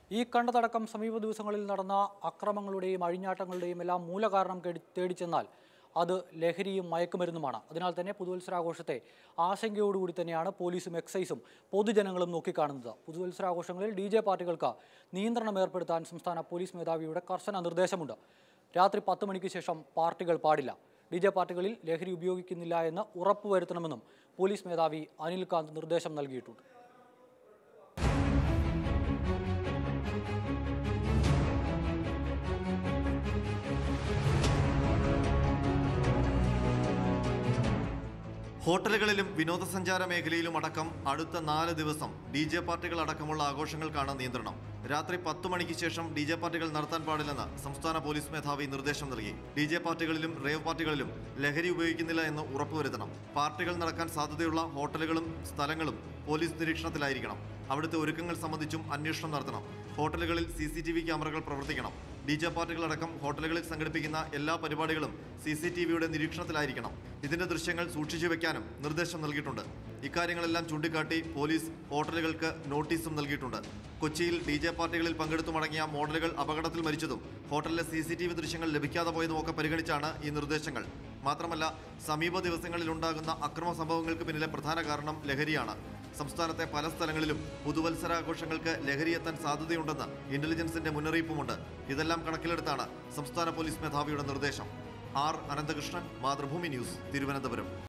ഈ കണ്ടതടക്കം സമീപ ദിവസങ്ങളിൽ നടന്ന അക്രമങ്ങളുടെയും അഴിഞ്ഞാട്ടങ്ങളുടെയും എല്ലാം മൂലകാരണം കേടി- തേടിച്ചെന്നാൽ അത് ലഹരിയും മയക്കുമരുന്നുമാണ് അതിനാൽ തന്നെ പുതുവത്സരാഘോഷത്തെ ആശങ്കയോടുകൂടി തന്നെയാണ് പോലീസും എക്സൈസും പൊതുജനങ്ങളും നോക്കിക്കാണുന്നത് പുതുവത്സരാഘോഷങ്ങളിൽ ഡി ജെ പാർട്ടികൾക്ക് നിയന്ത്രണം ഏർപ്പെടുത്താൻ സംസ്ഥാന പോലീസ് മേധാവിയുടെ കർശന നിർദ്ദേശമുണ്ട് രാത്രി പത്ത് മണിക്ക് ശേഷം പാർട്ടികൾ പാടില്ല ഡി ജെ പാർട്ടികളിൽ ലഹരി ഉപയോഗിക്കുന്നില്ല എന്ന് ഉറപ്പുവരുത്തണമെന്നും പോലീസ് മേധാവി അനിൽകാന്ത് നിർദ്ദേശം നൽകിയിട്ടുണ്ട് ഹോട്ടലുകളിലും വിനോദസഞ്ചാര മേഖലയിലും അടക്കം അടുത്ത നാല് ദിവസം ഡി ജെ പാർട്ടികൾ അടക്കമുള്ള ആഘോഷങ്ങൾക്കാണ് നിയന്ത്രണം രാത്രി പത്ത് മണിക്ക് ശേഷം ഡി ജെ പാർട്ടികൾ നടത്താൻ പാടില്ലെന്ന് സംസ്ഥാന പോലീസ് മേധാവി നിർദ്ദേശം നൽകി ഡി ജെ പാർട്ടികളിലും റേവ് പാർട്ടികളിലും ലഹരി ഉപയോഗിക്കുന്നില്ല എന്ന് ഉറപ്പുവരുത്തണം പാർട്ടികൾ നടക്കാൻ സാധ്യതയുള്ള ഹോട്ടലുകളും സ്ഥലങ്ങളും പോലീസ് നിരീക്ഷണത്തിലായിരിക്കണം അവിടുത്തെ ഒരുക്കങ്ങൾ സംബന്ധിച്ചും അന്വേഷണം നടത്തണം ഹോട്ടലുകളിൽ സി സി ടി വി ക്യാമറകൾ പ്രവർത്തിക്കണം ഡി ജെ പാർട്ടികളടക്കം ഹോട്ടലുകളിൽ സംഘടിപ്പിക്കുന്ന എല്ലാ പരിപാടികളും സി സി ടി വിയുടെ നിരീക്ഷണത്തിലായിരിക്കണം ഇതിന്റെ ദൃശ്യങ്ങൾ സൂക്ഷിച്ചു വെക്കാനും നിർദ്ദേശം നൽകിയിട്ടുണ്ട് ഇക്കാര്യങ്ങളെല്ലാം ചൂണ്ടിക്കാട്ടി പോലീസ് ഹോട്ടലുകൾക്ക് നോട്ടീസും നൽകിയിട്ടുണ്ട് കൊച്ചിയിൽ ഡി ജെ പാർട്ടികളിൽ പങ്കെടുത്തു മടങ്ങിയ മോഡലുകൾ അപകടത്തിൽ മരിച്ചതും ഹോട്ടലിലെ സി സി ടി വി ദൃശ്യങ്ങൾ ലഭിക്കാതെ പോയതുമൊക്കെ പരിഗണിച്ചാണ് ഈ നിർദ്ദേശങ്ങൾ മാത്രമല്ല സമീപ ദിവസങ്ങളിൽ ഉണ്ടാകുന്ന അക്രമ സംഭവങ്ങൾക്ക് പിന്നിലെ പ്രധാന കാരണം ലഹരിയാണ് സംസ്ഥാനത്തെ പല സ്ഥലങ്ങളിലും പുതുവത്സരാഘോഷങ്ങൾക്ക് ലഹരിയെത്താൻ സാധ്യതയുണ്ടെന്ന് ഇന്റലിജൻസിന്റെ മുന്നറിയിപ്പുമുണ്ട് ഇതെല്ലാം കണക്കിലെടുത്താണ് സംസ്ഥാന പോലീസ് മേധാവിയുടെ നിർദ്ദേശം ആർ അനന്തകൃഷ്ണൻ മാതൃഭൂമി ന്യൂസ് തിരുവനന്തപുരം